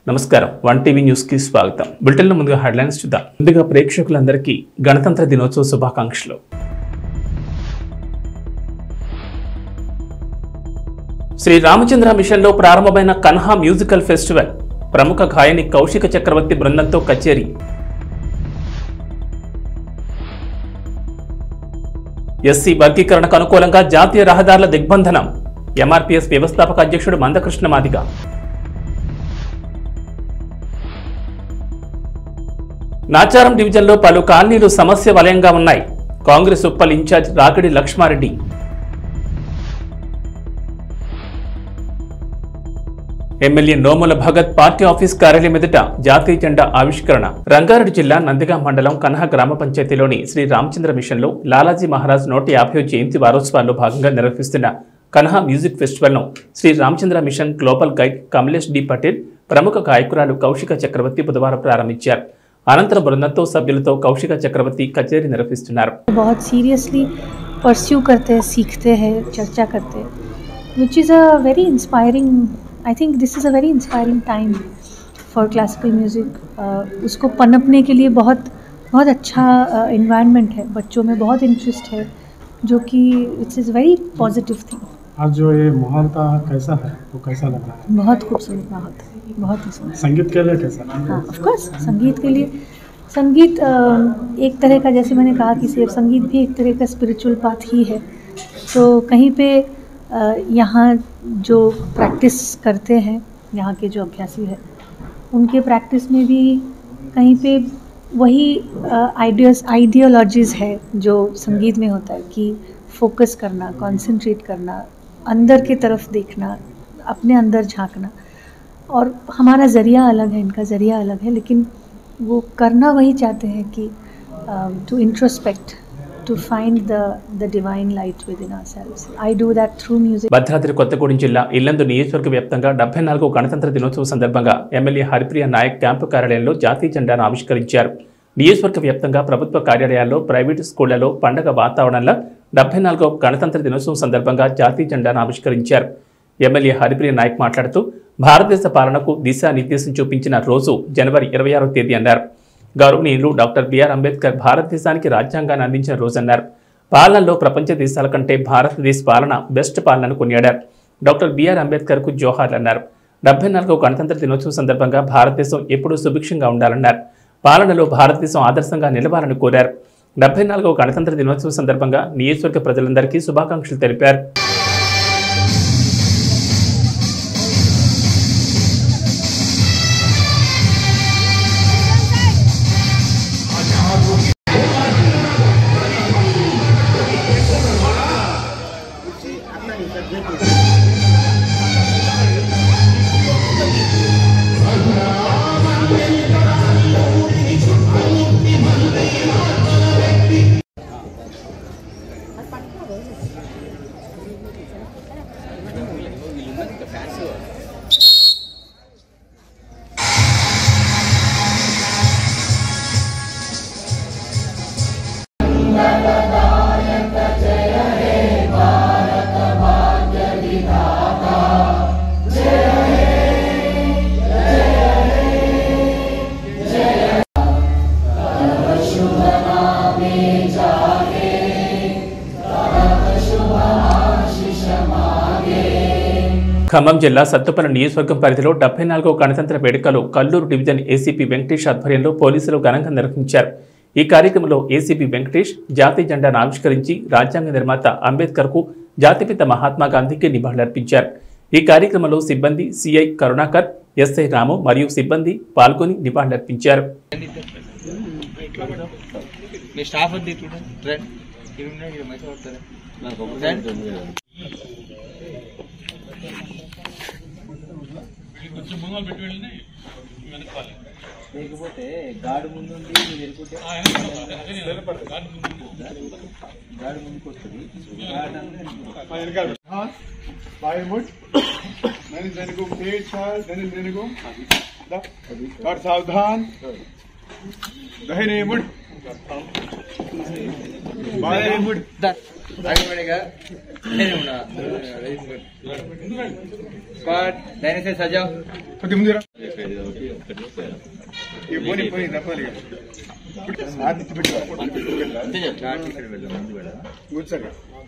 నమస్కారం one TV news కి స్వాగతం బులెటిన్ లో ముందుగా హెడ్లైన్స్ చూద్దాం ముందుగా ప్రేక్షకులందరికీ గణతంత్ర దినోత్సవ శుభాకాంక్షలు శ్రీ రామచంద్ర మిషన్ లో ప్రారంభమైన కన్హా మ్యూజికల్ ఫెస్టివల్ ప్రముఖ గాయని కౌశిక చక్రవర్తి బృందంతో కచేరీ ఎస్సీ వర్గీకరణకు అనుకూలంగా జాతీయ రహదారుల దిగ్బంధనం ఎంఆర్పీఎస్ వ్యవస్థాపక అధ్యక్షుడు మందకృష్ణ మాదిగ నాచారం డివిజన్లో పలు కాలనీలు సమస్య వలయంగా ఉన్నాయి Congress Uppal in charge Rakidi Lakshmareddy MLA Nomula Bhagat party office కార్యాలయం ఎదుట జాతీయ జెండా ఆవిష్కరణ రంగారెడ్డి జిల్లా నందిగా మండలం కన్హ గ్రామ పంచాయతీలోని శ్రీ రామచంద్ర మిషన్లో లాలాజీ మహారాజ్ నూట యాభై జయంతి వారోత్సవాల్లో భాగంగా నిర్వహిస్తున్న కన్హా మ్యూజిక్ ఫెస్టివల్ను Shri Ramchandra mission global guide Kamlesh D Patel ప్రముఖ గాయకురాలు కౌశిక చక్రవర్తి బుధవారం ప్రారంభించారు అనంతరం బృందంతో సభ్యులతో కౌశిక చక్రవర్తి కచేరీ నిర్వహిస్తున్నారు बहुत सीरियसली परस्यू करते हैं सीखते हैं चर्चा करते हैं which is a very inspiring I think this is a very inspiring time for classical music उसको पनपने के लिए बहुत बहुत अच्छा इन्वायरमेंट है बच्चों में बहुत इंटरेस्ट है जो कि it's is very positive thing आज जो ये माहौल था कैसा है वो कैसा लग रहा है बहुत खूबसूरत माहौल है बहुत ही सुंदर संगीत के लिए कैसा हाँ ऑफ कोर्स संगीत के लिए संगीत अ, एक तरह का जैसे मैंने कहा कि सिर्फ संगीत भी एक तरह का स्पिरिचुअल पाथ ही है तो कहीं पे अ, यहाँ जो प्रैक्टिस करते हैं यहाँ के जो अभ्यासी है उनके प्रैक्टिस में भी कहीं पे वही आइडियस आइडियोलॉजीज़ है जो संगीत में होता है कि फोकस करना कंसंट्रेट करना अंदर की तरफ देखना अपने अंदर झांकना और हमारा ज़रिया अलग है इनका ज़रिया अलग है लेकिन वो करना वही चाहते हैं कि to introspect to find the the divine light within ourselves I do that through music Bhadradri Kothagudem జిల్లా ఇల్లందు నియోజకవర్గ వ్యాప్తంగా డెబ్బై నాలుగో గణతంత్ర దినోత్సవం సందర్భంగా ఎమ్మెల్యే హరిప్రియ నాయక్ క్యాంపు కార్యాలయంలో జాతీయ జెండాను ఆవిష్కరించారు నియోజకవర్గ వ్యాప్తంగా ప్రభుత్వ కార్యాలయాల్లో ప్రైవేటు స్కూళ్లలో పండగ వాతావరణంలో డెబ్బై నాలుగో గణతంత్ర దినోత్సవం సందర్భంగా జాతీయ జెండాను ఆవిష్కరించారు ఎమ్మెల్యే హరిప్రియ నాయక్ మాట్లాడుతూ భారతదేశ పాలనకు దిశానిర్దేశం చూపించిన రోజు జనవరి ఇరవై ఆరో తేదీ అన్నారు గౌరవనీయులు డాక్టర్ బిఆర్ అంబేద్కర్ భారతదేశానికి రాజ్యాంగాన్ని అందించిన రోజన్నారు పాలనలో ప్రపంచ దేశాల కంటే భారతదేశ పాలన బెస్ట్ పాలనను కొనియాడారు డాక్టర్ బిఆర్ అంబేద్కర్ కు జోహార్లు అన్నారు డెబ్బై నాలుగో గణతంత్ర దినోత్సవం సందర్భంగా భారతదేశం ఎప్పుడూ సుభిక్షంగా ఉండాలన్నారు పాలనలో భారతదేశం ఆదర్శంగా నిలవాలని కోరారు డెబ్బై నాలుగవ గణతంత్ర దినోత్సవం సందర్భంగా నియోజకవర్గ ప్రజలందరికీ శుభాకాంక్షలు తెలిపారు ఖమ్మం జిల్లా సత్తుపల్లి నియోజకవర్గం పరిధిలో డెబ్బై నాలుగో గణతంత్ర వేడుకలు కల్లూరు డివిజన్ ఏసీపీ వెంకటేష్ ఆధ్వర్యంలో పోలీసులు ఘనంగా నిర్వహించారు ఈ కార్యక్రమంలో ఏసీపీ వెంకటేష్ జాతీయ జెండాను ఆవిష్కరించి రాజ్యాంగ నిర్మాత అంబేద్కర్కు జాతిపిత మహాత్మా గాంధీకి నివాళులర్పించారు ఈ కార్యక్రమంలో సిబ్బంది సిఐ కరుణాకర్ ఎస్ఐ రాము మరియు సిబ్బంది పాల్గొని నివాళులర్పించారు మీ స్టాఫ్ వద్ద చూడండి రండి ఇక్కడ ఉన్నాయి ఇక్కడ మంచిగా వస్తారు రండి లేకపోతే గాడి ముందు ఉండి మీరు వెళ్ళిపోతే గాడి ముందుకు వస్తుంది గాడి అంతా बायमुट मैंने देने को पेट छाल देने देने को और सावधान दहिने मुट Very गुड आगे बढ़ेगा नहीं होना स्क्वाड लाइन से सजाओ కొద్ది ముందురా ఈ పోనీ పోనీ తప్పదు ఆది పెట్టి కూర్చోగా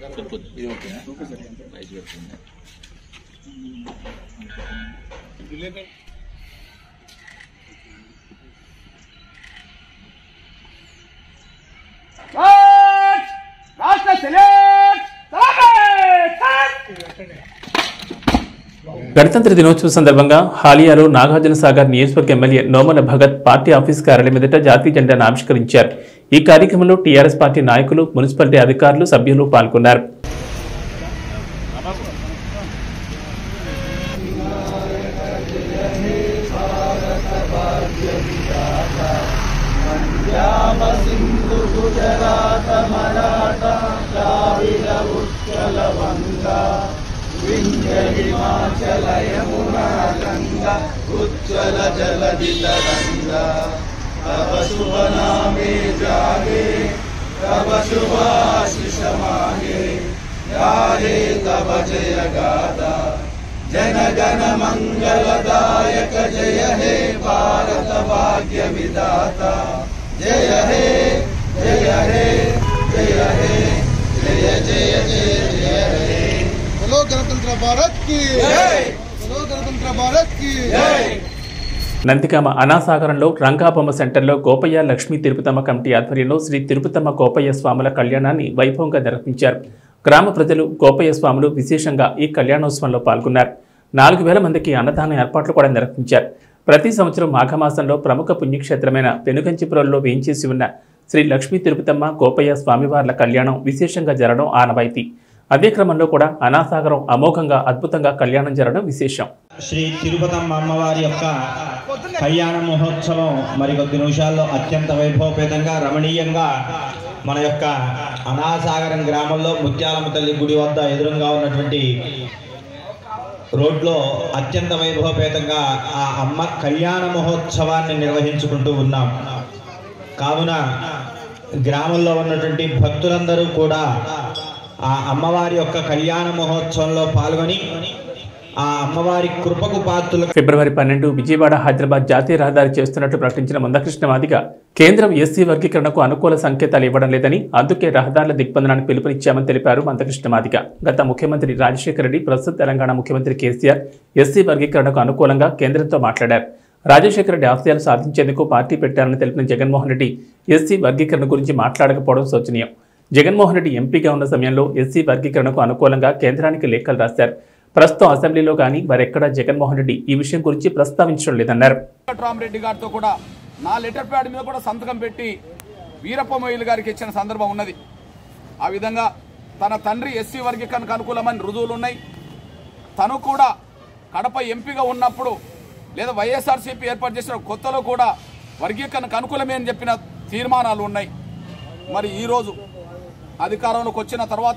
గణతంత్ర దినోత్సవం సందర్భంగా హాలియాలో నాగార్జున సాగర్ నియోజకవర్గ MLA Nomula Bhagat party office కార్యాలయం ఎదుట జాతీయ జెండాను ఆవిష్కరించారు ఈ కార్యక్రమంలో టీఆర్ఎస్ పార్టీ నాయకులు మున్సిపాలిటీ అధికారులు సభ్యులు పాల్గొన్నారు बोलो गणतंत्र भारत की बोलो गणतंत्र भारत की నందికామ అనాసాగరంలో రంగాబొమ్మ సెంటర్లో గోపయ్య లక్ష్మీ తిరుపతమ్మ కమిటీ ఆధ్వర్యంలో శ్రీ తిరుపతమ్మ గోపయ్య స్వాముల కళ్యాణాన్ని వైభవంగా నిర్వహించారు గ్రామ ప్రజలు గోపయ్య స్వాములు విశేషంగా ఈ కళ్యాణోత్సవంలో పాల్గొన్నారు నాలుగు వేల మందికి అన్నదాన ఏర్పాట్లు కూడా నిర్వహించారు ప్రతి సంవత్సరం మాఘమాసంలో ప్రముఖ పుణ్యక్షేత్రమైన పెనుగంచిపురంలో వేయించేసి ఉన్న శ్రీ లక్ష్మీ తిరుపతమ్మ గోపయ్య స్వామివార్ల కళ్యాణం విశేషంగా జరగడం ఆనవాయితీ అదే క్రమంలో కూడా అనాసాగరం అమోఘంగా అద్భుతంగా కళ్యాణం జరగడం విశేషం శ్రీ తిరుపతమ్మ అమ్మవారి యొక్క కళ్యాణ మహోత్సవం మరి కొద్ది నిమిషాల్లో అత్యంత వైభవపేతంగా రమణీయంగా మన యొక్క అనాసాగరం గ్రామంలో ముత్యాలమ్మ తల్లి గుడి వద్ద ఎదురుగా ఉన్నటువంటి రోడ్లో అత్యంత వైభవపేతంగా ఆ అమ్మ కళ్యాణ మహోత్సవాన్ని నిర్వహించుకుంటూ ఉన్నాం కావున గ్రామంలో ఉన్నటువంటి భక్తులందరూ కూడా ఆ అమ్మవారి యొక్క కళ్యాణ మహోత్సవంలో పాల్గొని ఆ అమ్మవారి కృపకు పాత్రులు ఫిబ్రవరి పన్నెండు విజయవాడ హైదరాబాద్ జాతీయ రహదారి చేస్తున్నట్లు ప్రకటించిన మందకృష్ణ మాదిగ కేంద్రం ఎస్సీ వర్గీకరణకు అనుకూల సంకేతాలు ఇవ్వడం లేదని అందుకే రహదారుల దిగ్బంధనానికి పిలుపునిచ్చామని తెలిపారు మందకృష్ణ మాదిగ గత ముఖ్యమంత్రి రాజశేఖర రెడ్డి ప్రస్తుత తెలంగాణ ముఖ్యమంత్రి కేసీఆర్ ఎస్సీ వర్గీకరణకు అనుకూలంగా కేంద్రంతో మాట్లాడారు రాజశేఖర రెడ్డి ఆశయాలు సాధించేందుకు పార్టీ పెట్టారని తెలిపిన జగన్మోహన్ రెడ్డి ఎస్సీ వర్గీకరణ గురించి మాట్లాడకపోవడం శోచనీయం జగన్మోహన్ రెడ్డి ఎంపీగా ఉన్న సమయంలో ఎస్సీ వర్గీకరణకు అనుకూలంగా కేంద్రానికి లేఖలు రాశారు ప్రస్తుతం అసెంబ్లీలో కానీ మరెక్కడా జగన్మోహన్ రెడ్డి ఈ విషయం గురించి ప్రస్తావించడం లేదన్నారు వెంకట్రామరెడ్డి గారితో కూడా నా లెటర్ ప్యాడ్ మీద కూడా సంతకం పెట్టి వీరప్ప మొయిల్ గారికి ఇచ్చిన సందర్భం ఉన్నది ఆ విధంగా తన తండ్రి ఎస్సీ వర్గీకరణకు అనుకూలమని రుజువులు ఉన్నాయి తను కూడా కడప ఎంపీగా ఉన్నప్పుడు లేదా వైఎస్ఆర్సీపీ ఏర్పాటు చేసిన కొత్తలో కూడా వర్గీకరణకు అనుకూలమే అని చెప్పిన తీర్మానాలు ఉన్నాయి మరి ఈరోజు అధికారంలోకి వచ్చిన తర్వాత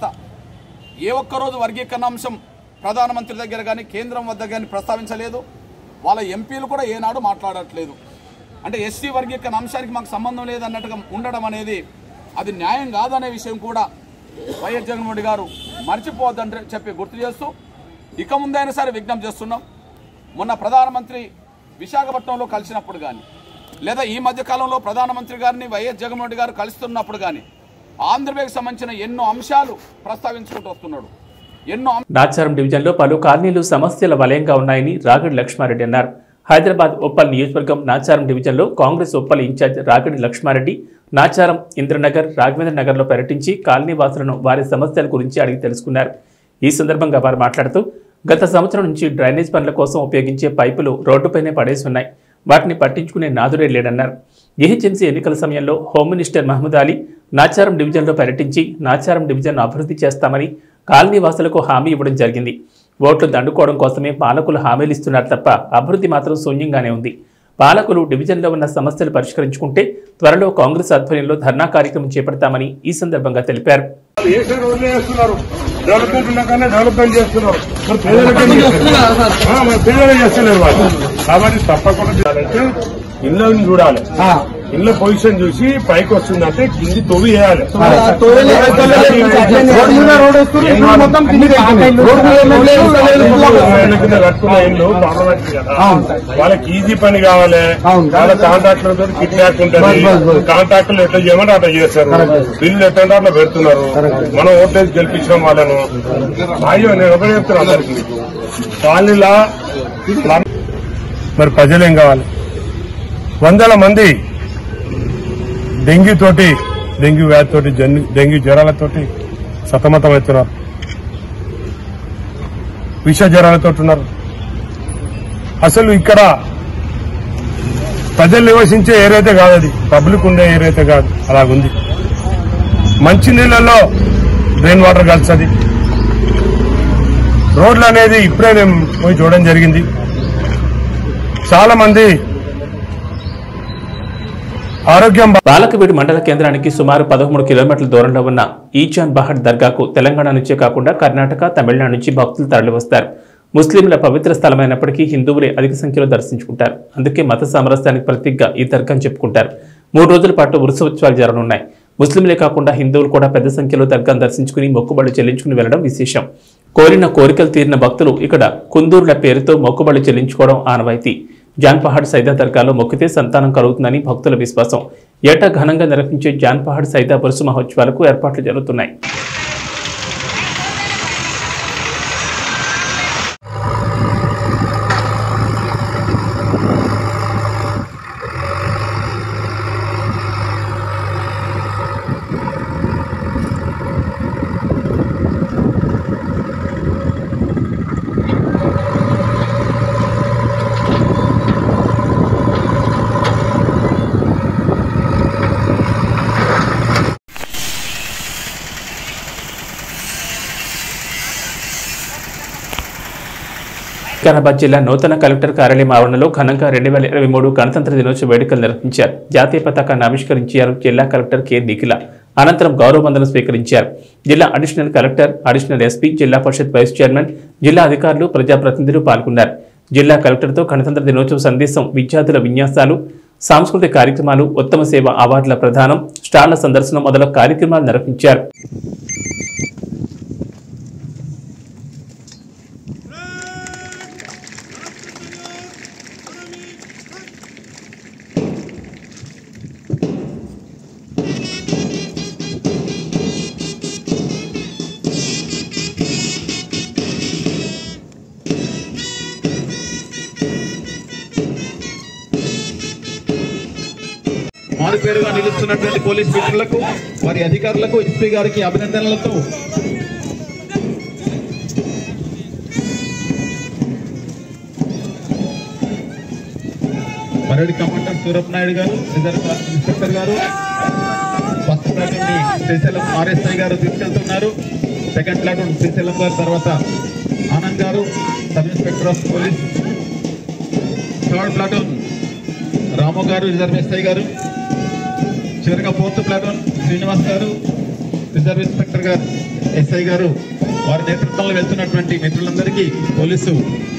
ఏ ఒక్కరోజు వర్గీకరణ అంశం ప్రధానమంత్రి దగ్గర కానీ కేంద్రం వద్ద కానీ ప్రస్తావించలేదు వాళ్ళ ఎంపీలు కూడా ఏనాడు మాట్లాడట్లేదు అంటే ఎస్సీ వర్గీకరణ అంశానికి మాకు సంబంధం లేదన్నట్టుగా ఉండడం అనేది అది న్యాయం కాదనే విషయం కూడా వైఎస్ జగన్మోహన్ గారు మర్చిపోవద్దని చెప్పి గుర్తు చేస్తూ ఇక ముందైనా సరే విజ్ఞప్తి చేస్తున్నాం మొన్న ప్రధానమంత్రి విశాఖపట్నంలో కలిసినప్పుడు కానీ లేదా ఈ మధ్య కాలంలో ప్రధానమంత్రి గారిని వైఎస్ జగన్మోహన్ రెడ్డి గారు కలుస్తున్నప్పుడు కానీ ఆంధ్రప్రదేశ్ సంబంధించిన ఎన్నో అంశాలు ప్రస్తావించుకుంటూ వస్తున్నాడు ఎన్నో అంశాలు నాచారం డివిజన్లో పలు కాలనీలు సమస్యల వలయంగా ఉన్నాయని రాగడి లక్ష్మారెడ్డి అన్నారు హైదరాబాద్ ఉప్పల్ నియోజకవర్గం నాచారం డివిజన్లో కాంగ్రెస్ ఉప్పల్ ఇన్ఛార్జ్ రాగడి లక్ష్మారెడ్డి నాచారం ఇంద్రనగర్ రాఘవేంద్ర నగర్లో పర్యటించి కాలనీ వాసులను వారి సమస్యల గురించి అడిగి తెలుసుకున్నారు ఈ సందర్భంగా వారు మాట్లాడుతూ గత సంవత్సరం నుంచి డ్రైనేజ్ పనుల కోసం ఉపయోగించే పైపులు రోడ్డుపైనే పడేసి ఉన్నాయి వాటిని పట్టించుకునే నాదుడే లేడన్నారు జీహెచ్ఎంసీ ఎన్నికల సమయంలో హోమ్ మినిస్టర్ మహమూద్ అలీ నాచారం డివిజన్లో పర్యటించి నాచారం డివిజన్ను అభివృద్ధి చేస్తామని కాలనీ వాసులకు హామీ ఇవ్వడం జరిగింది ఓట్లు దండుకోవడం కోసమే పాలకులు హామీలు ఇస్తున్నారు తప్ప అభివృద్ధి మాత్రం శూన్యంగానే ఉంది పాలకులు డివిజన్లో ఉన్న సమస్యలు పరిష్కరించుకుంటే త్వరలో కాంగ్రెస్ ఆధ్వర్యంలో ధర్నా కార్యక్రమం చేపడతామని ఈ సందర్భంగా తెలిపారు వేసాడు వదిలేస్తున్నారు డెవలప్మెంట్ ఉన్నాకనే డెవలప్మెంట్ చేస్తున్నారు మరి పేదలకు ఏం చేస్తున్నారు? ఆ, మరి పేదలకు చేస్తున్నారు వాళ్ళు కాబట్టి తప్పకుండా చేయాలంటే ఇళ్ళని చూడాలి ఇంట్లో పొజిషన్ చూసి పైకి వస్తుందంటే కింది తొవి వేయాలి ఆయన కింద కట్టుకున్న ఇల్లు పర్మనెంట్ కదా వాళ్ళకి ఈజీ పని కావాలి వాళ్ళ కాంట్రాక్టర్ తోటి కిడ్నాప్ ఉంటుంది కాంట్రాక్టర్లు ఎట్లా చేయమని అట్లా చేస్తారు బిల్లు ఎట్లా అంటే అట్లా పెడుతున్నారు మనం ఓటేసి గెలిపించిన వాళ్ళను అయ్యో నేను ఒకటే చెప్తున్నా అందరికి కాలనీలా మరి ప్రజలు ఏం కావాలి వందల మంది డెంగ్యూ తోటి డెంగ్యూ వ్యాధి తోటి జన్- డెంగ్యూ జ్వరాలతోటి సతమతమవుతున్నారు విష జ్వరాలతో ఉన్నారు అసలు ఇక్కడ ప్రజలు నివసించే ఏరైతే కాదు అది పబ్లిక్ ఉండే ఏరైతే కాదు అలాగుంది మంచి నీళ్ళల్లో డ్రైన్ వాటర్ కలుస్తుంది రోడ్లు అనేది ఇప్పుడే మేము పోయి చూడడం జరిగింది చాలా మంది ఆరోగ్యం బా- బాలకవీడు మండల కేంద్రానికి సుమారు పదమూడు కిలోమీటర్ల దూరంలో ఉన్న ఈచాన్ బహడ్ దర్గాకు తెలంగాణ నుంచే కాకుండా కర్ణాటక తమిళనాడు నుంచి భక్తులు తరలివస్తారు ముస్లింల పవిత్ర స్థలమైనప్పటికీ హిందువులే అధిక సంఖ్యలో దర్శించుకుంటారు అందుకే మత సామరస్యానికి ప్రతీకగా ఈ దర్గాను చెప్పుకుంటారు మూడు రోజుల పాటు ఉత్సవాలు జరగనున్నాయి ముస్లింలే కాకుండా హిందువులు కూడా పెద్ద సంఖ్యలో దర్గాను దర్శించుకుని మొక్కుబడులు చెల్లించుకుని వెళ్లడం విశేషం కోరిన కోరికలు తీరిన భక్తులు ఇక్కడ కుందూరుల పేరుతో మొక్కుబడులు చెల్లించుకోవడం ఆనవాయితీ జాన్పహాడ్ సైదా దర్గాలో మొక్కితే సంతానం కలుగుతుందని భక్తుల విశ్వాసం ఏటా ఘనంగా నిర్వహించే జాన్పహాడ్ సైదా బరుసు మహోత్సవాలకు ఏర్పాట్లు జరుగుతున్నాయి వికారాబాద్ జిల్లా నూతన కలెక్టర్ కార్యాలయం ఆవరణలో ఘనంగా రెండు వేల ఇరవై మూడు గణతంత్ర దినోత్సవ వేడుకలు నిర్వహించారు జాతీయ పతాకాన్ని ఆవిష్కరించారు జిల్లా కలెక్టర్ కె నిఖిల అనంతరం గౌరవ వందనం స్వీకరించారు జిల్లా అడిషనల్ కలెక్టర్ అడిషనల్ ఎస్పీ జిల్లా పరిషత్ వైస్ చైర్మన్ జిల్లా అధికారులు ప్రజాప్రతినిధులు పాల్గొన్నారు జిల్లా కలెక్టర్తో గణతంత్ర దినోత్సవ సందేశం విద్యార్థుల విన్యాసాలు సాంస్కృతిక కార్యక్రమాలు ఉత్తమ సేవ అవార్డుల ప్రదానం స్టాళ్ల సందర్శనం మొదలగు కార్యక్రమాలు నిర్వహించారు మారుపేరుగా నిలుస్తున్నటువంటి పోలీస్ మిత్రులకు వారి అధికారులకు ఎస్పీ గారికి అభినందనలతో పరేడ్ కమాండర్ సూరప్ నాయుడు గారు రిజర్వ్ ఇన్స్పెక్టర్ గారు ఫస్ట్ ప్లాటూన్ ని శ్రీశైలం ఆర్ఎస్ఐ గారు తీసుకెళ్తున్నారు సెకండ్ ప్లాటూన్ శ్రీశైలం గారు తర్వాత ఆనంద్ గారు sub inspector of police third platoon Ramu గారు రిజర్వ్ ఎస్ఐ గారు చివరిగా ఫోర్త్ ప్లాటూన్ శ్రీనివాస్ గారు రిజర్వ్ ఇన్స్పెక్టర్ గారు ఎస్ఐ గారు వారి నేతృత్వంలో వెళ్తున్నటువంటి మిత్రులందరికీ పోలీసు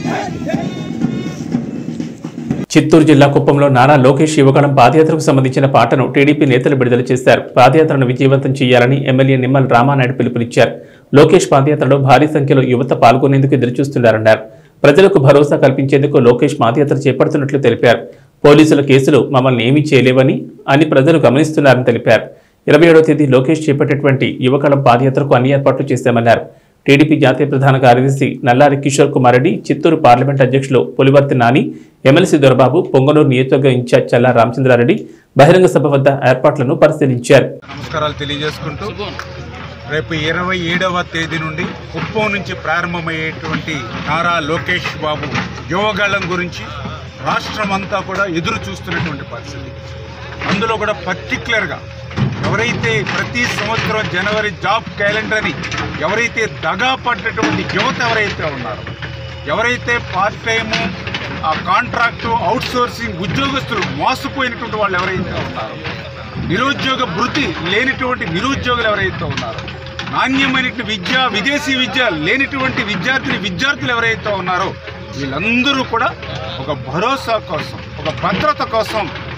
చిత్తూరు జిల్లా కుప్పంలో నారా లోకేష్ యువగణం పాదయాత్రకు సంబంధించిన పాటను టీడీపీ నేతలు విడుదల చేశారు పాదయాత్రను విజయవంతం చేయాలని ఎమ్మెల్యే నిమ్మల రామానాయుడు పిలుపునిచ్చారు లోకేష్ పాదయాత్రలో భారీ సంఖ్యలో యువత పాల్గొనేందుకు ఎదురుచూస్తున్నారన్నారు ప్రజలకు భరోసా కల్పించేందుకు లోకేష్ పాదయాత్ర చేపడుతున్నట్లు తెలిపారు పోలీసుల కేసులు మమ్మల్ని ఏమీ చేయలేవని అని ప్రజలు గమనిస్తున్నారని తెలిపారు ఇరవై ఏడవ తేదీ లోకేష్ చేపట్టేటువంటి యువకళం పాదయాత్రకు అన్ని ఏర్పాట్లు చేశామన్నారు టీడీపీ జాతీయ ప్రధాన కార్యదర్శి నల్లారి కిషోర్ కుమార్ రెడ్డి చిత్తూరు పార్లమెంట్ అధ్యక్షులు పులివర్తి నాని ఎమ్మెల్సీ దొరబాబు పొంగనూరు నియోజకవర్గ ఇన్ఛార్జ్ చల్లా రామచంద్రారెడ్డి బహిరంగ సభ వద్ద ఏర్పాట్లను పరిశీలించారు నమస్కారాలు తెలియజేసుకుంటూ రేపు ఇరవై ఏడవ తేదీ నుండి కుప్పం నుంచి ప్రారంభమయ్యేటువంటి నారా లోకేష్ బాబు యువగళం గురించి రాష్ట్రం అంతా కూడా ఎదురు చూస్తున్నటువంటి పరిస్థితి అందులో కూడా పర్టికులర్గా ఎవరైతే ప్రతి సంవత్సరం జనవరి జాబ్ క్యాలెండర్ అని ఎవరైతే దగా పడ్డటువంటి యువత ఎవరైతే ఉన్నారో ఎవరైతే పార్ట్ టైము ఆ కాంట్రాక్టు అవుట్ సోర్సింగ్ ఉద్యోగస్తులు మోసపోయినటువంటి వాళ్ళు ఎవరైతే ఉన్నారో నిరుద్యోగ భృతి లేనిటువంటి నిరుద్యోగులు ఎవరైతే ఉన్నారో నాణ్యమైనటువంటి విద్య విదేశీ విద్య లేనిటువంటి విద్యార్థిని విద్యార్థులు ఎవరైతే ఉన్నారో వీళ్ళందరూ కూడా ఒక భరోసా కోసం ఒక భద్రత కోసం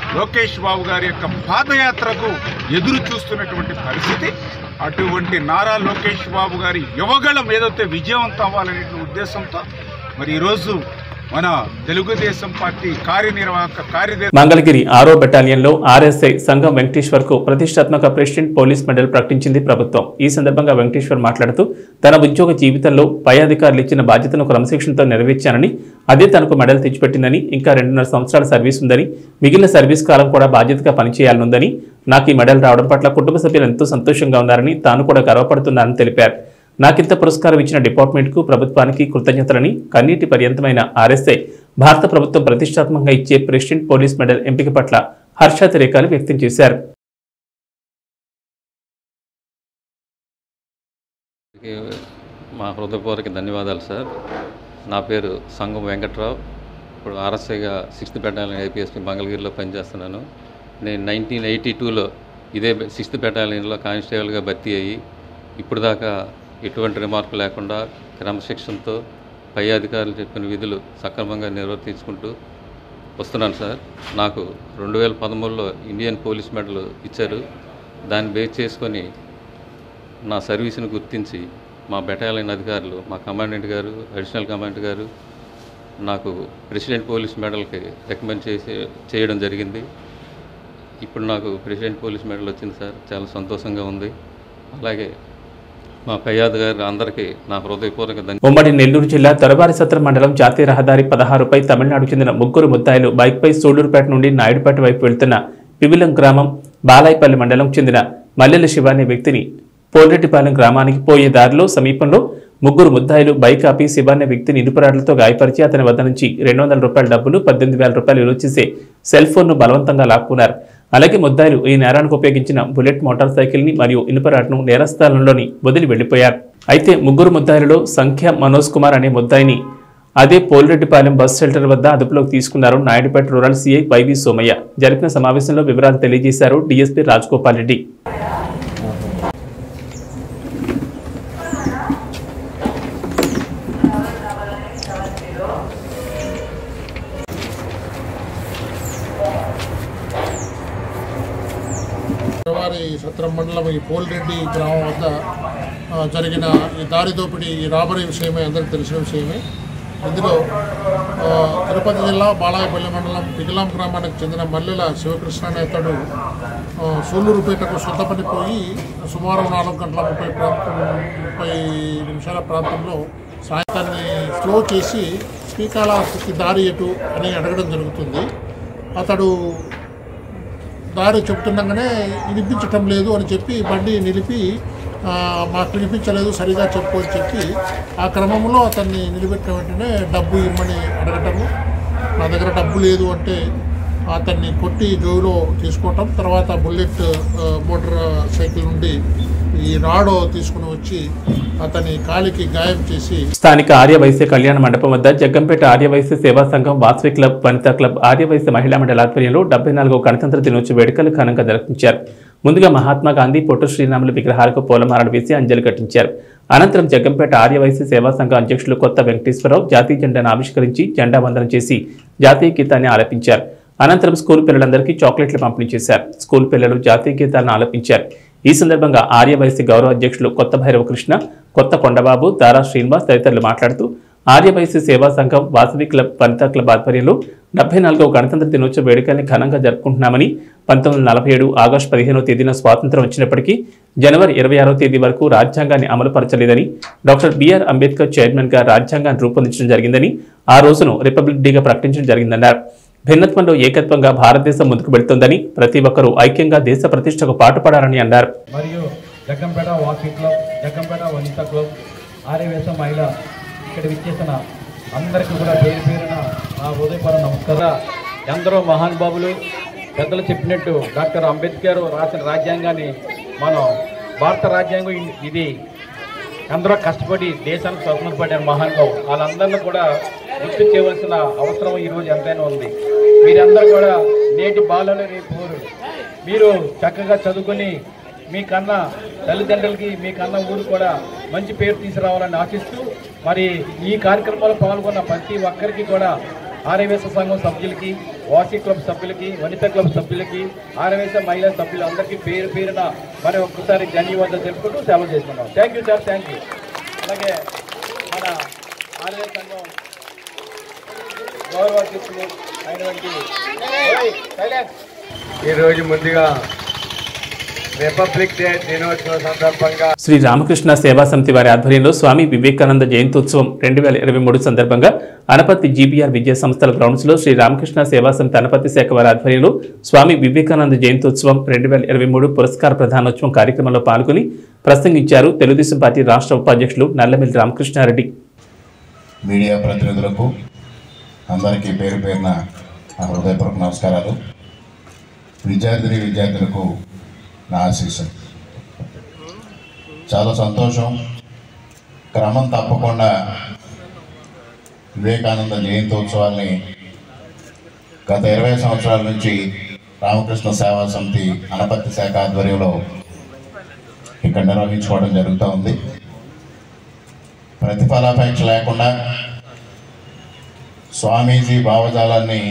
లోకేష్ బాబు గారి యొక్క పాదయాత్రకు ఎదురు చూస్తున్నటువంటి పరిస్థితి అటువంటి నారా లోకేష్ బాబు గారి యువగళం ఏదైతే విజయవంతం అవ్వాలనే ఉద్దేశంతో మరి ఈరోజు మన తెలుగుదేశం పార్టీ కార్యనిర్వాహక కార్యదర్శి మంగళగిరి ఆరో బెటాలియన్లో ఆర్ఎస్ఐ సంఘం వెంకటేశ్వర్ కు ప్రతిష్టాత్మక ప్రెసిడెంట్ పోలీస్ మెడల్ ప్రకటించింది ప్రభుత్వం ఈ సందర్భంగా వెంకటేశ్వర్ మాట్లాడుతూ తన ఉద్యోగ జీవితంలో పై అధికారులు ఇచ్చిన బాధ్యతను క్రమశిక్షణతో నెరవేర్చానని అదే తనకు మెడల్ తెచ్చిపెట్టిందని ఇంకా రెండున్నర సంవత్సరాల సర్వీస్ ఉందని మిగిలిన సర్వీస్ కాలం కూడా బాధ్యతగా పనిచేయాలనుందని నాకు ఈ మెడల్ రావడం పట్ల కుటుంబ సభ్యులు ఎంతో సంతోషంగా ఉన్నారని తాను కూడా గర్వపడుతున్నానని తెలిపారు నాకింత పురస్కారం ఇచ్చిన డిపార్ట్మెంట్కు ప్రభుత్వానికి కృతజ్ఞతలని కన్నీటి పర్యంతమైన ఆర్ఎస్ఐ భారత ప్రభుత్వం ప్రతిష్టాత్మకంగా ఇచ్చే ప్రెసిడెంట్ పోలీస్ మెడల్ ఎంపిక పట్ల హర్షాతిరేకాలు వ్యక్తం చేశారు అందరికీ మా హృదయపూర్వక ధన్యవాదాలు సార్ నా పేరు సంగం వెంకట్రావు ఇప్పుడు ఆర్ఎస్ఐగా సిక్స్త్ బెటాలియన్ ఐపీఎస్పీ మంగళగిరిలో పనిచేస్తున్నాను నేను నైన్టీన్ ఎయిటీ టూలో ఇదే సిక్స్త్ బెటాలియన్లో కానిస్టేబుల్గా భర్తీ అయ్యి ఇప్పుడు దాకా ఎటువంటి రిమార్కు లేకుండా క్రమశిక్షణతో పై అధికారులు చెప్పిన విధులు సక్రమంగా నిర్వర్తించుకుంటూ వస్తున్నాను సార్ నాకు రెండు వేల పదమూడులో ఇండియన్ పోలీస్ మెడల్ ఇచ్చారు దాన్ని బేస్ చేసుకొని నా సర్వీస్ని గుర్తించి మా బెటాలియన్ అధికారులు మా కమాండెంట్ గారు అడిషనల్ కమాండెంట్ గారు నాకు ప్రెసిడెంట్ పోలీస్ మెడల్కి రికమెండ్ చేసి చేయడం జరిగింది ఇప్పుడు నాకు ప్రెసిడెంట్ పోలీస్ మెడల్ వచ్చింది సార్ చాలా సంతోషంగా ఉంది అలాగే మా పయ్యాద్ గారు అందరికీ నా హృదయపూర్వక ధన్య ఉమ్మడి నెల్లూరు జిల్లా తొరబారి సత్రం మండలం జాతీయ రహదారి పదహారుపై తమిళనాడు చెందిన ముగ్గురు ముద్దాయిలు బైక్పై సూళ్లూరుపేట నుండి నాయుడుపేట వైపు వెళ్తున్న పివిలం గ్రామం బాలాయిపల్లి మండలం చెందిన మల్లెల శివ అనే వ్యక్తిని పోలరెడ్డిపాలెం గ్రామానికి పోయే దారిలో సమీపంలో ముగ్గురు ముద్దాయిలు బైక్ ఆపి శివ అనే వ్యక్తిని ఇనుపరాడ్లతో గాయపరిచి అతని వద్ద నుంచి రెండు వందల రూపాయల డబ్బులు పద్దెనిమిది వేల రూపాయలు విలువ చేసే సెల్ ఫోన్ను బలవంతంగా లాక్కున్నారు అలాగే ముద్దాయిలు ఈ నేరానికి ఉపయోగించిన బుల్లెట్ మోటార్ సైకిల్ని మరియు ఇనుపరాడ్ను నేరస్థలంలోని వదిలి వెళ్లిపోయారు అయితే ముగ్గురు ముద్దాయిలలో సంఖ్య మనోజ్ కుమార్ అనే ముద్దాయిని అదే పోలిరెడ్డిపాలెం బస్ షెల్టర్ వద్ద అదుపులోకి తీసుకున్నారు Naidupeta rural CI YV Somaiah జరిపిన సమావేశంలో వివరాలు తెలియజేశారు డీఎస్పీ రాజగోపాల్ రెడ్డి వారి సత్రం మండలం ఈ పోలిరెడ్డి గ్రామం వద్ద ఆ, జరిగిన ఈ దారి దోపిడీ ఈ రాబరీ విషయమే అందరికీ తెలిసిన విషయమే ఇందులో ఆ, తిరుపతి జిల్లా బాలాయపల్లి మండలం పిగిలాం గ్రామానికి చెందిన మల్లెల శివకృష్ణ అనే అతడు ఆ, సూళ్ళూరుపేటకు సొంత పని పోయి సుమారు నాలుగు గంటల ముప్పై ప్రాంతం ముప్పై నిమిషాల ప్రాంతంలో సాయంత్రాన్ని స్లో చేసి శ్రీకాళహస్తికి దారి ఎటు అని అడగడం జరుగుతుంది అతడు దారి చెప్తుండగానే వినిపించటం లేదు అని చెప్పి బండి నిలిపి ఆ, మాకు వినిపించలేదు సరిగా చెప్పు అని చెప్పి ఆ క్రమంలో అతన్ని నిలబెట్టిన వెంటనే డబ్బు ఇమ్మని అడగటము నా దగ్గర డబ్బు లేదు అంటే అతన్ని కొట్టి జోబులో తీసుకోవటం తర్వాత బుల్లెట్ ఆ, మోటార్ సైకిల్ నుండి ఈ రాడో తీసుకుని వచ్చి అతని కాలికి గాయం చేసి స్థానిక ఆర్యవైశ్య కళ్యాణ మండపం వద్ద జగ్గంపేట ఆర్యవైశ్య సేవా సంఘం వాసవి క్లబ్ వనితా క్లబ్ ఆర్యవైశ్య మహిళా మండలి ఆధ్వర్యంలో డెబ్బై నాలుగో గణతంత్ర దినోత్సవ వేడుకలు ఘనంగా నిర్వహించారు ముందుగా మహాత్మా గాంధీ పొట్టు శ్రీరాములు విగ్రహాలకు పూలమాలలు వేసి అంజలి ఘటించారు అనంతరం జగ్గంపేట ఆర్యవైశ్య సేవా సంఘం అధ్యక్షులు కొత్త వెంకటేశ్వరరావు జాతీయ జెండాను ఆవిష్కరించి జెండా వందనం చేసి జాతీయ గీతాన్ని ఆలపించారు అనంతరం స్కూల్ పిల్లలందరికీ చాక్లెట్లు పంపిణీ చేశారు స్కూల్ పిల్లలు జాతీయ గీతాలను ఆలపించారు ఈ సందర్భంగా ఆర్యవైశ్య గౌరవ అధ్యక్షులు కొత్త భైరవ కృష్ణ కొత్త కొండబాబు దారా శ్రీనివాస్ తదితరులు మాట్లాడుతూ ఆర్యవైశ్య సేవా సంఘం వాసవి క్లబ్ వనితా క్లబ్ ఆధ్వర్యంలో డెబ్బై నాలుగవ గణతంత్ర దినోత్సవ వేడుకల్ని ఘనంగా జరుపుకుంటున్నామని పంతొమ్మిది వందల నలభై ఏడు ఆగస్టు పదిహేనవ తేదీన స్వాతంత్రం వచ్చినప్పటికీ జనవరి ఇరవై ఆరో తేదీ వరకు రాజ్యాంగాన్ని అమలుపరచలేదని డాక్టర్ బిఆర్ అంబేద్కర్ చైర్మన్ గా రాజ్యాంగాన్ని రూపొందించడం జరిగిందని ఆ రోజును రిపబ్లిక్ డేగా ప్రకటించడం జరిగిందన్నారు భిన్నత్వంలో ఏకత్వంగా భారతదేశం ముందుకు వెళ్తోందని ప్రతి ఒక్కరూ ఐక్యంగా దేశ ప్రతిష్టకు పాటుపడాలని అన్నారు మరియు Jaggampeta walking club Jaggampeta Vanitha club Aryavysya మహిళ ఇక్కడ విచ్చేసిన అందరికీ కూడా పేరు పేరున నా హృదయపర నమస్కారం ఎందరో మహానుభావులు పెద్దలు చెప్పినట్టు డాక్టర్ అంబేద్కర్ రాసిన రాజ్యాంగాన్ని మనం భారత రాజ్యాంగం ఇ- ఇది ఎందరో కష్టపడి దేశానికి స్వప్నం పడిన మహానుభావు వాళ్ళందరినీ కూడా గుర్తు చేయవలసిన అవసరం ఈరోజు ఎంతైనా ఉంది మీరందరూ కూడా నేటి బాలలు రేపు ఊరు మీరు చక్కగా చదువుకొని మీ కన్నా తల్లిదండ్రులకి మీ కన్నా ఊరు కూడా మంచి పేరు తీసుకురావాలని ఆశిస్తూ మరి ఈ కార్యక్రమంలో పాల్గొన్న ప్రతి ఒక్కరికి కూడా ఆర్యవేశ సంఘం సభ్యులకి వాకీ క్లబ్ సభ్యులకి వనిత క్లబ్ సభ్యులకి ఆరవేశ మహిళా సభ్యులు అందరికీ పేరు పేరున మరి ఒక్కసారి ధన్యవాదాలు తెలుపుకుంటూ సేవ చేసుకున్నాం thank you sir thank you అలాగే మన ఆర్య సంఘం గౌరవ అధ్యక్షులు అయినటువంటి ఓయ్, silence. ఈరోజు ముందుగా రిపబ్లిక్ డే దినోత్సవ సందర్భంగా శ్రీ రామకృష్ణ సేవా సమితి వారి ఆధ్వర్యంలో స్వామి వివేకానంద జయంత్యోత్సవం రెండు వేల ఇరవై మూడు సందర్భంగా అనపత్తి జీబీఆర్ విద్యా సంస్థల గ్రౌండ్స్ లో శ్రీ రామకృష్ణ సేవా సమితి అనపత్తి శాఖ వారి ఆధ్వర్యంలో స్వామి వివేకానంద జయంత్యోత్సవం రెండు వేల ఇరవై మూడు పురస్కార ప్రధానోత్సవం కార్యక్రమంలో పాల్గొని ప్రసంగించారు తెలుగుదేశం పార్టీ రాష్ట్ర ఉపాధ్యక్షులు నల్లమిల్లి రామకృష్ణారెడ్డి మీడియా ప్రతినిధులకు అందరికీ పేరు పేరున నా హృదయపూర్వక నమస్కారాలు విద్యార్థిని విద్యార్థులకు నా ఆశీస్సులు చాలా సంతోషం క్రమం తప్పకుండా వివేకానంద జయంతోత్సవాల్ని గత ఇరవై సంవత్సరాల నుంచి రామకృష్ణ సేవా సమితి అనపత్తి శాఖ ఆధ్వర్యంలో ఇక్కడ నిర్వహించుకోవడం జరుగుతూ ఉంది ప్రతిఫలాపేక్ష లేకుండా స్వామీజీ భావజాలాన్ని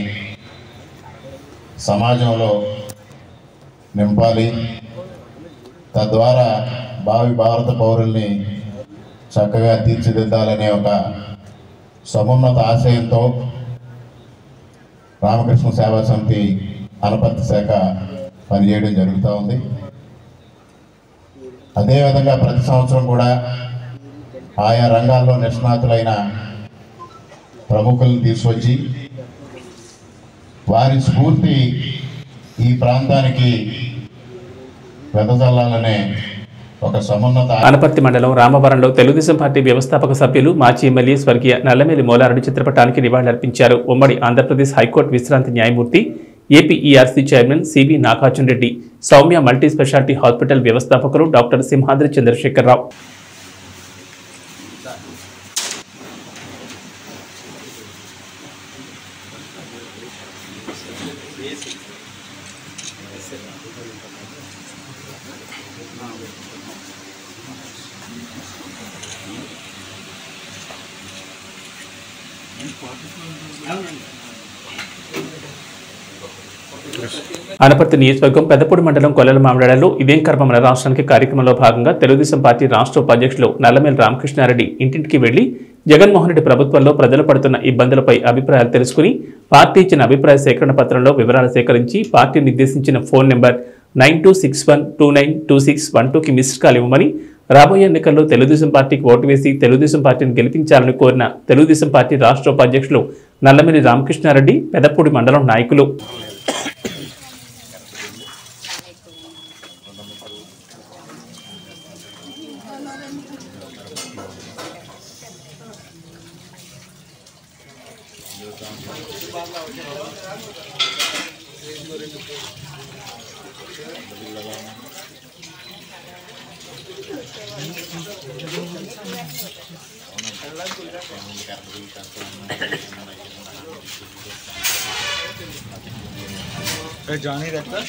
సమాజంలో నింపాలి తద్వారా భావి భారత పౌరుల్ని చక్కగా తీర్చిదిద్దాలనే ఒక సమున్నత ఆశయంతో రామకృష్ణ సేవా సమితి అనపత్తి శాఖ పనిచేయడం జరుగుతూ ఉంది అదేవిధంగా ప్రతి సంవత్సరం కూడా ఆయా రంగాల్లో నిష్ణాతులైన ప్రముఖులను తీసుకొచ్చి వారి స్ఫూర్తి ఈ ప్రాంతానికి వెదజల్లాలనే ఒక సమున్నత అనపర్తి మండలం రామవరంలో తెలుగుదేశం పార్టీ వ్యవస్థాపక సభ్యులు మాజీ ఎమ్మెల్యే స్వర్గీయ నల్లమేలి మూలారెడ్డి చిత్రపటానికి నివాళులర్పించారు ఉమ్మడి ఆంధ్రప్రదేశ్ హైకోర్టు విశ్రాంతి న్యాయమూర్తి APERC chairman CB Nagarjuna Reddy Soumya multi speciality hospital వ్యవస్థాపకులు డాక్టర్ సింహాద్రి చంద్రశేఖరరావు అనపర్తి నియోజకవర్గం పెద్దపూడి మండలం కొల్లల మామిడాడలో ఇదేం కర్మ మన రాష్ట్రానికి కార్యక్రమంలో భాగంగా తెలుగుదేశం పార్టీ రాష్ట్ర ఉపాధ్యక్షులు నల్లమేల రామకృష్ణారెడ్డి ఇంటింటికి వెళ్లి జగన్మోహన్ రెడ్డి ప్రభుత్వంలో ప్రజలు పడుతున్న ఇబ్బందులపై అభిప్రాయాలు తెలుసుకుని పార్టీ ఇచ్చిన అభిప్రాయ సేకరణ పత్రంలో వివరాలు సేకరించి పార్టీ నిర్దేశించిన phone number nine two six one two nine two six one టూకి మిస్డ్ కాల్ ఇవ్వమని రాబోయే ఎన్నికల్లో తెలుగుదేశం పార్టీకి ఓటు వేసి తెలుగుదేశం పార్టీని గెలిపించాలని కోరిన తెలుగుదేశం పార్టీ రాష్ట్ర ఉపాధ్యక్షులు నల్లమిల్లి రామకృష్ణారెడ్డి పెదపూడి మండలం నాయకులు జానీ దగ్గర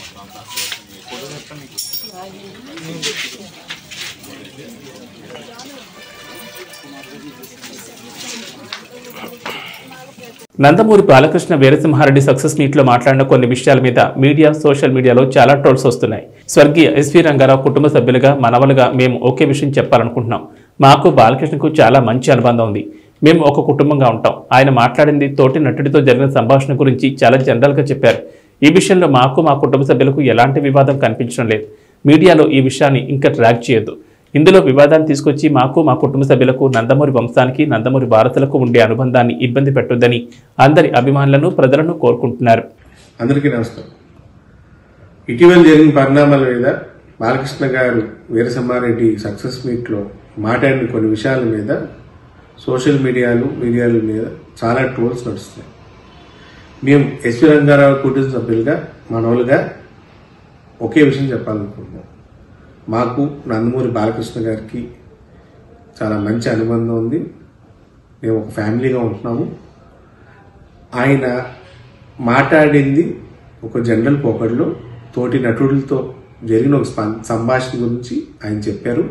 నందమూరి బాలకృష్ణ వీరసింహారెడ్డి సక్సెస్ మీట్ లో మాట్లాడిన కొన్ని విషయాల మీద మీడియా సోషల్ మీడియాలో చాలా ట్రోల్స్ వస్తున్నాయి స్వర్గీయ ఎస్వి రంగారావు కుటుంబ సభ్యులుగా మనవలుగా మేము ఒకే విషయం చెప్పాలనుకుంటున్నాం మాకు బాలకృష్ణకు చాలా మంచి అనుబంధం ఉంది మేము ఒక కుటుంబంగా ఉంటాం ఆయన మాట్లాడింది తోటి నటుడితో జరిగిన సంభాషణ గురించి చాలా జనరల్ గా చెప్పారు ఈ విషయంలో మాకు మా కుటుంబ సభ్యులకు ఎలాంటి వివాదం కనిపించడం లేదు మీడియాలో ఈ విషయాన్ని ఇంకా ట్రాక్ చేయొద్దు ఇందులో వివాదాన్ని తీసుకొచ్చి మాకు మా కుటుంబ సభ్యులకు నందమూరి వంశానికి నందమూరి భారతులకు ఉండే అనుబంధాన్ని ఇబ్బంది పెట్టొద్దని అందరి అభిమానులను ప్రజలను కోరుకుంటున్నారు అందరికీ నమస్కారం ఇటీవల జరిగిన పరిణామాల మీద బాలకృష్ణ గారు వీరసింహారెడ్డి సక్సెస్ మీట్లో మాట్లాడిన కొన్ని విషయాల మీద సోషల్ మీడియాలు మీడియాల మీద చాలా ట్రోల్స్ నడుస్తున్నాయి మేము ఎస్వి రంగారావు కుటుంబ సభ్యులుగా మనవులుగా ఒకే విషయం చెప్పాలనుకుంటున్నాం మాకు నందమూరి బాలకృష్ణ గారికి చాలా మంచి అనుబంధం ఉంది మేము ఒక ఫ్యామిలీగా ఉంటున్నాము ఆయన మాట్లాడింది ఒక జనరల్ పోకడ్లో తోటి నటుడితో జరిగిన ఒక స్పం- సంభాషణ గురించి ఆయన చెప్పారు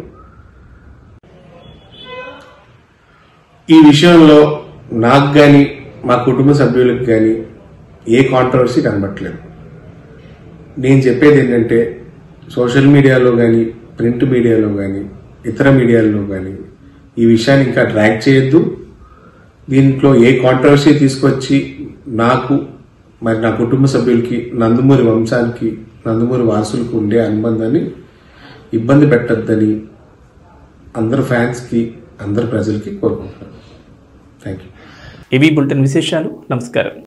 ఈ విషయంలో నాకు కానీ మా కుటుంబ సభ్యులకు కానీ ఏ కాంట్రవర్సీ కనబట్టలేదు నేను చెప్పేది ఏంటంటే సోషల్ మీడియాలో కానీ ప్రింట్ మీడియాలో కానీ ఇతర మీడియాల్లో కానీ ఈ విషయాన్ని ఇంకా ట్రాక్ చేయొద్దు దీంట్లో ఏ కాంట్రవర్సీ తీసుకొచ్చి నాకు మరి నా కుటుంబ సభ్యులకి నందమూరి వంశానికి నందమూరి వారసులకు ఉండే అనుబంధాన్ని ఇబ్బంది పెట్టద్దని అందరు ఫ్యాన్స్కి అందరు ప్రజలకి కోరుకుంటున్నాను థ్యాంక్ యూ ఇవి బులెటిన్ విశేషాలు నమస్కారం